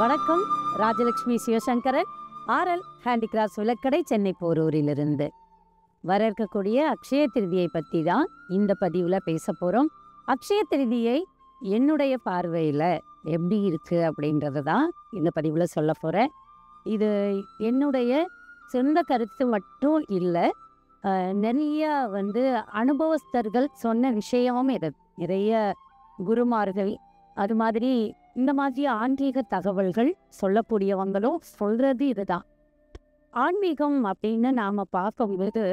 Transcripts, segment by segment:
வணக்கம் Rajalakshmi Sivasankaran RL handicrafts விளக்கடை சென்னை போரூரிலிருந்து வர இருக்கக்கூடிய அக்ஷய திருதியை பற்றி தான் இந்த பதிவில் பேச போகிறோம் அக்ஷய திருதியை என்னுடைய பார்வையில் எப்படி இருக்குது அப்படின்றத தான் இந்த பதிவில் சொல்ல போகிறேன் இது என்னுடைய சொந்த கருத்து மட்டும் இல்லை அஹ், நிறைய வந்து அனுபவஸ்தர்கள் சொன்ன விஷயமும் இது நிறைய குருமார்கள் அது மாதிரி இந்த மாதிரி ஆன்மீக தகவல்கள் சொல்லக்கூடியவங்களும் சொல்றது இதுதான் ஆன்மீகம் அப்படின்னு நாம பார்க்கும்போது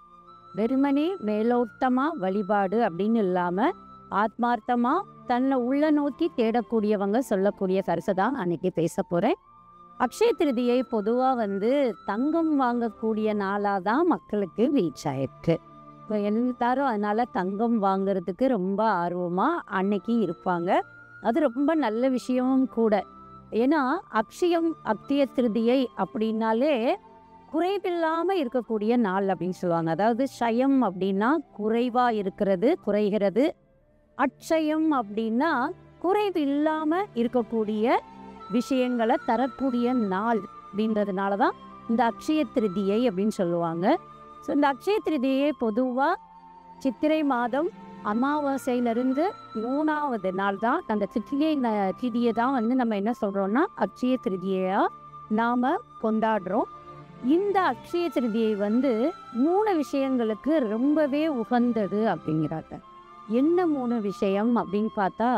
வெறுமனே மேலோட்டமா வழிபாடு அப்படின்னு இல்லாம ஆத்மார்த்தமா தன்னை உள்ள நோக்கி தேடக்கூடியவங்க சொல்லக்கூடிய கருத்தை தான் அன்னைக்கு பேச போறேன் அக்ஷய திருதியை பொதுவா வந்து தங்கம் வாங்கக்கூடிய நாளா தான் மக்களுக்கு ரீச் ஆயிருக்கு இப்போ எல்லாரும் அதனால தங்கம் வாங்குறதுக்கு ரொம்ப ஆர்வமா அன்னைக்கு இருப்பாங்க அது ரொம்ப நல்ல விஷயமும் கூட ஏன்னா அக்ஷயம் அக்ஷய திருதியை அப்படின்னாலே குறைவில்லாம இருக்கக்கூடிய நாள் அப்படின்னு சொல்லுவாங்க அதாவது ஷயம் அப்படின்னா குறைவா இருக்கிறது குறைகிறது அட்சயம் அப்படின்னா குறைவு இல்லாம இருக்கக்கூடிய விஷயங்களை தரக்கூடிய நாள் அப்படின்றதுனால தான் இந்த அக்ஷய திருதியை அப்படின்னு சொல்லுவாங்க ஸோ இந்த அக்ஷய திருதியை பொதுவாக சித்திரை மாதம் அமாவாசையிலிருந்து மூணாவது நாள் தான் அந்த சித்திரை ந- திதியை தான் வந்து நம்ம என்ன சொல்றோம்னா அக்ஷய திருதியா நாம கொண்டாடுறோம் இந்த அக்ஷய திருதியை வந்து மூணு விஷயங்களுக்கு ரொம்பவே உகந்தது அப்படிங்கிறாங்க என்ன மூணு விஷயம் அப்படின்னு பார்த்தா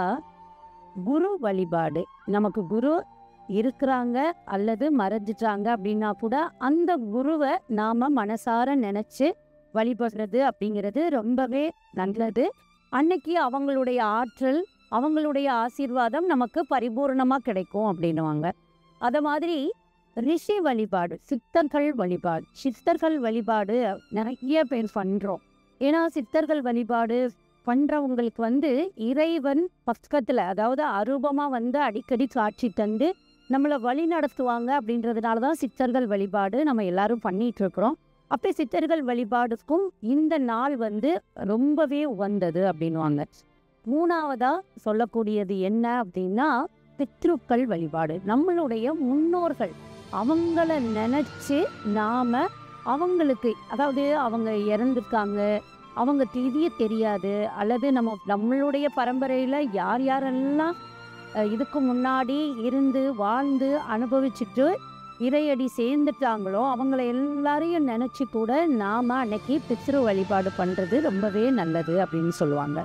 குரு வழிபாடு நமக்கு குரு இருக்கிறாங்க அல்லது மறைஞ்சிட்டாங்க அப்படின்னா கூட அந்த குருவை நாம மனசார நினைச்சு வழிபடுறது அப்படிங்கிறது ரொம்பவே நல்லது அன்னைக்கு அவங்களுடைய ஆற்றல் அவங்களுடைய ஆசீர்வாதம் நமக்கு பரிபூர்ணமாக கிடைக்கும் அப்படின்னுவாங்க அதை மாதிரி ரிஷி வழிபாடு சித்தர்கள் வழிபாடு சித்தர்கள் வழிபாடு நிறைய பேர் பண்ணுறோம் ஏன்னா சித்தர்கள் வழிபாடு பண்ணுறவங்களுக்கு வந்து இறைவன் பக்கத்தில் அதாவது அரூபமாக வந்து அடிக்கடி காட்சி தந்து நம்மளை வழி நடத்துவாங்க அப்படின்றதுனால தான் சித்தர்கள் வழிபாடு நம்ம எல்லாரும் பண்ணிட்டு இருக்கிறோம் அப்படி சித்தர்கள் வழிபாடுக்கும் இந்த நாள் வந்து ரொம்பவே உகந்தது அப்படின்வாங்க மூணாவதா சொல்லக்கூடியது என்ன அப்படின்னா பித்ருக்கள் வழிபாடு நம்மளுடைய முன்னோர்கள் அவங்கள நினைச்சு நாம அவங்களுக்கு அதாவது அவங்க இறந்துருக்காங்க அவங்க திதிய தெரியாது அல்லது நம்ம நம்மளுடைய பரம்பரையில யார் யாரெல்லாம் அஹ், இதுக்கு முன்னாடி இருந்து வாழ்ந்து அனுபவிச்சுட்டு இறையடி சேர்ந்துட்டாங்களோ அவங்கள எல்லாரையும் நினைச்சு கூட நாம அன்னைக்கு பித்ரு வழிபாடு பண்றது ரொம்பவே நல்லது அப்படின்னு சொல்லுவாங்க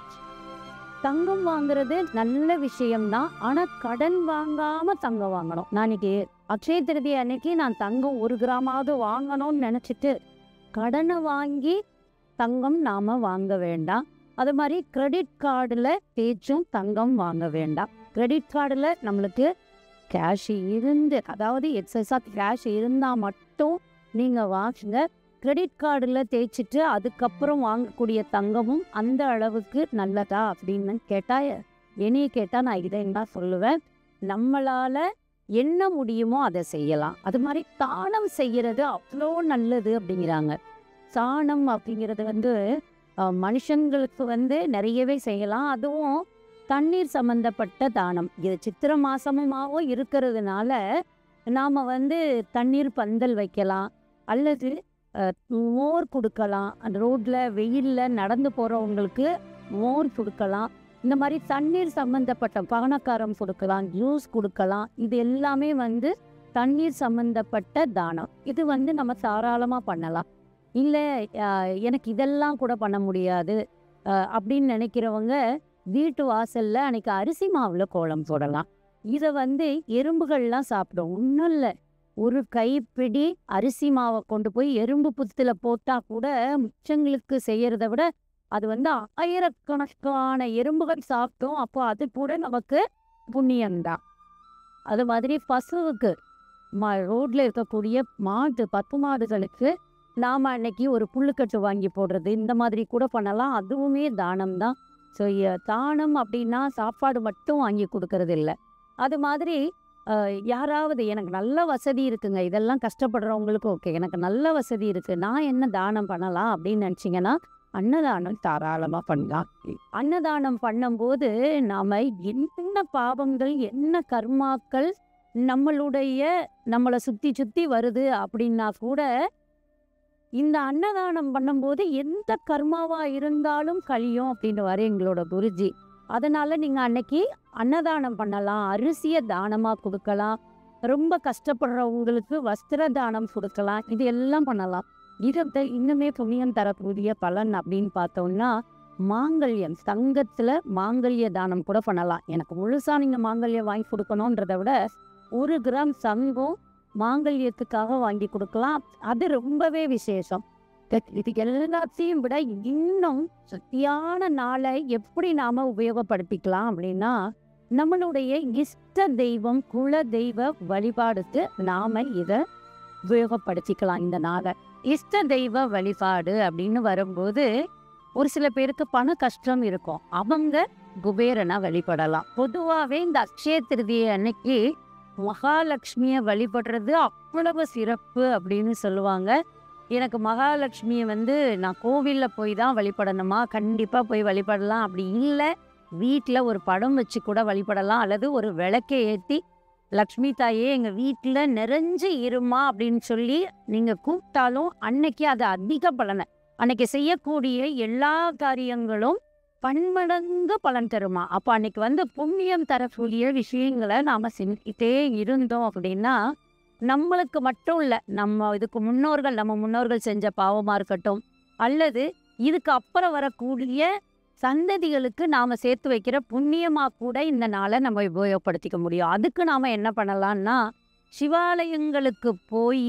தங்கம் வாங்குறது நல்ல விஷயம்தான் ஆனா கடன் வாங்காம தங்கம் வாங்கணும் நான் இன்னைக்கு அக்ஷய திருதி அன்னைக்கு நான் தங்கம் ஒரு கிராமாவது வாங்கணும்னு நினைச்சிட்டு கடனை வாங்கி தங்கம் நாம வாங்க வேண்டாம் அது மாதிரி கிரெடிட் கார்டில் பேச்சும் தங்கம் வாங்க வேண்டாம் கிரெடிட் கார்டில் நம்மளுக்கு கேஷ் இருந்து அதாவது எக்ஸஸாக கேஷ் இருந்தால் மட்டும் நீங்கள் வாங்குங்க கிரெடிட் கார்டில் தேய்ச்சிட்டு அதுக்கப்புறம் வாங்கக்கூடிய தங்கமும் அந்த அளவுக்கு நல்லதா அப்படின்னு கேட்டால் என்னைய கேட்டால் நான் இதை என்ன சொல்லுவேன் நம்மளால் என்ன முடியுமோ அதை செய்யலாம் அது மாதிரி தானம் செய்கிறது அவ்வளோ நல்லது அப்படிங்கிறாங்க தானம் அப்படிங்கிறது வந்து அஹ், மனுஷங்களுக்கு வந்து நிறையவே செய்யலாம் அதுவும் தண்ணீர் சம்பந்தப்பட்ட தானம் இது சித்திர மாசமாகவும் இருக்கிறதுனால நாம் வந்து தண்ணீர் பந்தல் வைக்கலாம் அல்லது அஹ், மோர் கொடுக்கலாம் அந்த ரோட்டில் வெயிலில் நடந்து போகிறவங்களுக்கு மோர் கொடுக்கலாம் இந்த மாதிரி தண்ணீர் சம்பந்தப்பட்ட பானக்காரம் கொடுக்கலாம் ஜூஸ் கொடுக்கலாம் இது எல்லாமே வந்து தண்ணீர் சம்பந்தப்பட்ட தானம் இது வந்து நம்ம தாராளமாக பண்ணலாம் இல்லை எனக்கு இதெல்லாம் கூட பண்ண முடியாது அஹ், அப்படின்னு நினைக்கிறவங்க வீட்டு வாசல்ல அன்னைக்கு அரிசி மாவுல கோலம் போடலாம் இதை வந்து எறும்புகள்லாம் சாப்பிடும் ஒன்றும் இல்லை ஒரு கைப்பிடி அரிசி மாவை கொண்டு போய் எறும்பு புத்துல போட்டா கூட மிச்சங்களுக்கு செய்யறத விட அது வந்து ஆயிரக்கணக்கான எறும்புகள் சாப்பிட்டோம் அப்போ அது கூட நமக்கு புண்ணியம்தான் அது மாதிரி பசுவுக்கு மா ரோட்ல இருக்கக்கூடிய மாடு பத்து மாடுகளுக்கு நாம அன்னைக்கு ஒரு புல்லுக்கட்டு வாங்கி போடுறது இந்த மாதிரி கூட பண்ணலாம் அதுவுமே தானம் தான் ஸோ தானம் அப்படின்னா சாப்பாடு மட்டும் வாங்கி கொடுக்கறது இல்லை அது மாதிரி அஹ், யாராவது எனக்கு நல்ல வசதி இருக்குங்க இதெல்லாம் கஷ்டப்படுறவங்களுக்கு ஓகே எனக்கு நல்ல வசதி இருக்கு நான் என்ன தானம் பண்ணலாம் அப்படின்னு நினச்சிங்கன்னா அன்னதானம் தாராளமாக பண்ணலாம் அன்னதானம் பண்ணும்போது நாம என்ன பாவங்கள் என்ன கர்மாக்கள் நம்மளுடைய நம்மளை சுற்றி சுற்றி வருது அப்படின்னா கூட இந்த அன்னதானம் பண்ணும்போது எந்த கர்மாவாக இருந்தாலும் கழியும் அப்படின்றவாரு எங்களோட குருஜி அதனால் நீங்கள் அன்னைக்கு அன்னதானம் பண்ணலாம் அரிசியை தானமாக கொடுக்கலாம் ரொம்ப கஷ்டப்படுறவங்களுக்கு வஸ்திர தானம் கொடுக்கலாம் இது எல்லாம் பண்ணலாம் இதை இன்னுமே புண்ணியம் தரக்கூடிய பலன் அப்படின்னு பார்த்தோம்னா மாங்கல்யம் தங்கத்தில் மாங்கல்ய தானம் கூட பண்ணலாம் எனக்கு முழுசாக நீங்கள் மாங்கல்யம் வாங்கி கொடுக்கணுன்றதை விட ஒரு கிராம் சங்கம் மாங்கல்யத்துக்காக வாங்கி கொடுக்கலாம் அது ரொம்பவே விசேஷம் இது எல்லாத்தையும் விட இன்னும் சக்தியான நாளை எப்படி நாம உபயோகப்படுத்திக்கலாம் அப்படின்னா நம்மளுடைய இஷ்ட தெய்வம் குல தெய்வ வழிபாடுக்கு நாம இதை உபயோகப்படுத்திக்கலாம் இந்த நாளை இஷ்ட தெய்வ வழிபாடு அப்படின்னு வரும்போது ஒரு சில பேருக்கு பண கஷ்டம் இருக்கும் அவங்க குபேரனை வழிபடலாம் பொதுவாகவே இந்த அக்ஷய திருதியை அன்னைக்கு மகாலட்சுமியை வழிபடுறது அவ்வளவு சிறப்பு அப்படின்னு சொல்லுவாங்க எனக்கு மகாலட்சுமியை வந்து நான் கோவிலில் போய் தான் வழிபடணுமா கண்டிப்பாக போய் வழிபடலாம் அப்படி இல்லை வீட்டில் ஒரு படம் வச்சு கூட வழிபடலாம் அல்லது ஒரு விளக்கை ஏற்றி லக்ஷ்மி தாயே எங்கள் வீட்டில் நிறைஞ்சு இருமா அப்படின்னு சொல்லி நீங்கள் கூப்பிட்டாலும் அன்னைக்கு அது அதிக பலனை அன்னைக்கு செய்யக்கூடிய எல்லா காரியங்களும் பன்மடங்கு பலன் தருமா அப்போ அன்னைக்கு வந்து புண்ணியம் தரக்கூடிய விஷயங்களை நாம் செஞ்சுக்கிட்டே இருந்தோம் அப்படின்னா நம்மளுக்கு மட்டும் இல்லை நம்ம இதுக்கு முன்னோர்கள் நம்ம முன்னோர்கள் செஞ்ச பாவமாக இருக்கட்டும் அல்லது இதுக்கு அப்புறம் வரக்கூடிய சந்ததிகளுக்கு நாம் சேர்த்து வைக்கிற புண்ணியமாக கூட இந்த நாளை நம்ம உபயோகப்படுத்திக்க முடியும் அதுக்கு நாம் என்ன பண்ணலாம்னா சிவாலயங்களுக்கு போய்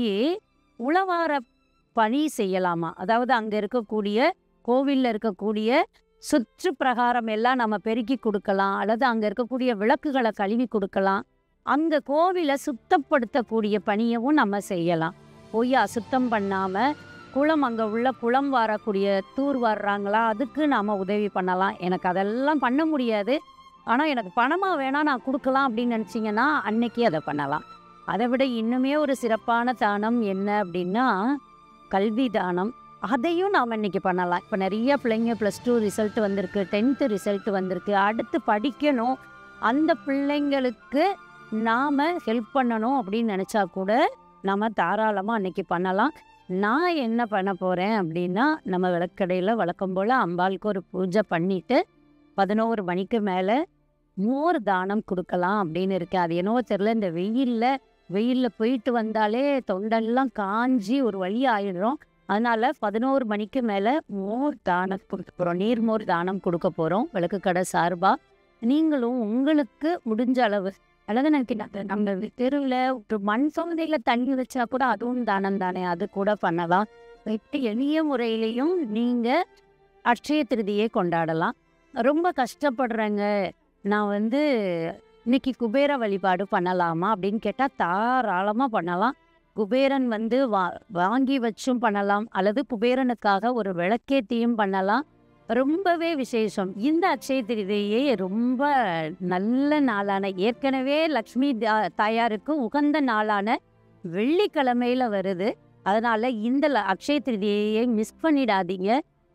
உளவார பணி செய்யலாமா அதாவது அங்கே இருக்கக்கூடிய கோவிலில் இருக்கக்கூடிய சுற்று பிரகாரம் எல்லாம் நம்ம பெருக்கி கொடுக்கலாம் அல்லது அங்கே இருக்கக்கூடிய விளக்குகளை கழுவி கொடுக்கலாம் அங்கே கோவிலை சுத்தப்படுத்தக்கூடிய பணியவும் நம்ம செய்யலாம் போய் அசுத்தம் பண்ணாமல் குளம் அங்கே உள்ள குளம் வரக்கூடிய தூர் வர்றாங்களா அதுக்கு நாம் உதவி பண்ணலாம் எனக்கு அதெல்லாம் பண்ண முடியாது ஆனால் எனக்கு பணமாக வேணால் நான் கொடுக்கலாம் அப்படின்னு நினச்சிங்கன்னா அன்னைக்கு அதை பண்ணலாம் அதை விட இன்னுமே ஒரு சிறப்பான தானம் என்ன அப்படின்னா கல்வி தானம் அதையும் நாம் இன்னைக்கு பண்ணலாம் இப்போ நிறைய பிள்ளைங்க ப்ளஸ் டூ ரிசல்ட் வந்திருக்கு டென்த்து ரிசல்ட் வந்திருக்கு அடுத்து படிக்கணும் அந்த பிள்ளைங்களுக்கு நாம் ஹெல்ப் பண்ணணும் அப்படின்னு நினச்சா கூட நம்ம தாராளமாக அன்னைக்கு பண்ணலாம் நான் என்ன பண்ண போகிறேன் அப்படின்னா நம்ம விளக்கடையில் வழக்கம் போல் அம்பாளுக்கு ஒரு பூஜை பண்ணிவிட்டு பதினோரு மணிக்கு மேலே மோர் தானம் கொடுக்கலாம் அப்படின்னு இருக்கேன் அது என்னவோ தெரில இந்த வெயிலில் வெயிலில் போயிட்டு வந்தாலே தொண்டெல்லாம் காஞ்சி ஒரு வழி ஆயிடுறோம் அதனால பதினோரு மணிக்கு மேலே மோர் தானம் கொடுக்க போகிறோம் நீர்மோர் தானம் கொடுக்க போகிறோம் விளக்கு கடை சார்பாக நீங்களும் உங்களுக்கு முடிஞ்ச அளவு அல்லது நினைக்கிறாங்க நம்ம தெருவில் ஒரு மண் சோதனையில் தண்ணி வச்சா கூட அதுவும் தானம் தானே அது கூட பண்ணலாம் இப்படி எளிய முறையிலையும் நீங்கள் அட்சய திருதியை கொண்டாடலாம் ரொம்ப கஷ்டப்படுறேங்க நான் வந்து இன்னைக்கு குபேர வழிபாடு பண்ணலாமா அப்படின்னு கேட்டால் தாராளமாக பண்ணலாம் குபேரன் வந்து வா வாங்கி வச்சும் பண்ணலாம் அல்லது குபேரனுக்காக ஒரு விளக்கேத்தியும் பண்ணலாம் ரொம்பவே விசேஷம் இந்த அட்சய திருதியை ரொம்ப நல்ல நாளான ஏற்கனவே லக்ஷ்மி தா- தாயாருக்கு உகந்த நாளான வெள்ளிக்கிழமையில வருது அதனால இந்த ல- அக்ஷய திருதியை மிஸ் பண்ணிடாதீங்க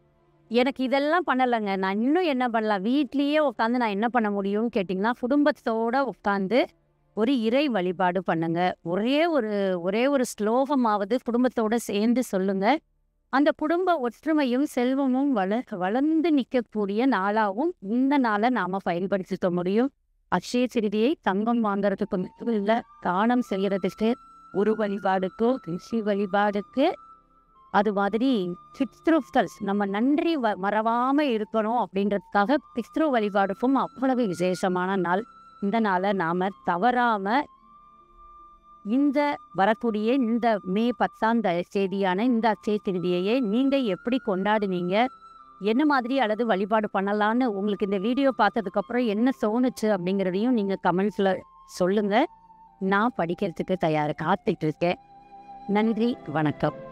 எனக்கு இதெல்லாம் பண்ணலைங்க நான் இன்னும் என்ன பண்ணலாம் வீட்லேயே உட்காந்து நான் என்ன பண்ண முடியும்னு கேட்டிங்கன்னா குடும்பத்தோட உட்காந்து ஒரு இறை வழிபாடு பண்ணுங்க ஒரே ஒரு ஒரே ஒரு ஸ்லோகமாவது குடும்பத்தோட சேர்ந்து சொல்லுங்க அந்த குடும்ப ஒற்றுமையும் செல்வமும் வள வளர்ந்து நிற்கக்கூடிய நாளாகவும் இந்த நாளை நாம பயன்படுத்திக்க முடியும் அக்ஷய திருதியை தங்கம் வாங்குறதுக்கு மட்டும் இல்லை தானம் செய்யறதுக்கு ஒரு வழிபாடுக்கு ரிஷி வழிபாடுக்கு அது மாதிரி பித்ருக்கள் நம்ம நன்றி வ மறவாம இருக்கணும் அப்படின்றதுக்காக பித்ரு வழிபாடுக்கும் அவ்வளவு விசேஷமான நாள் இந்த நாளை நாம தவறாம இந்த வரக்கூடிய இந்த மே பத்தாம் த- தேதியான இந்த அச்சய திருதியையே நீங்க எப்படி கொண்டாடுனீங்க என்ன மாதிரி அல்லது வழிபாடு பண்ணலான்னு உங்களுக்கு இந்த வீடியோ பார்த்ததுக்கு அப்புறம் என்ன தோணுச்சு அப்படிங்கிறதையும் நீங்க கமெண்ட்ஸ்ல சொல்லுங்க நான் படிக்கிறதுக்கு தயார் காத்துட்டு இருக்கேன் நன்றி வணக்கம்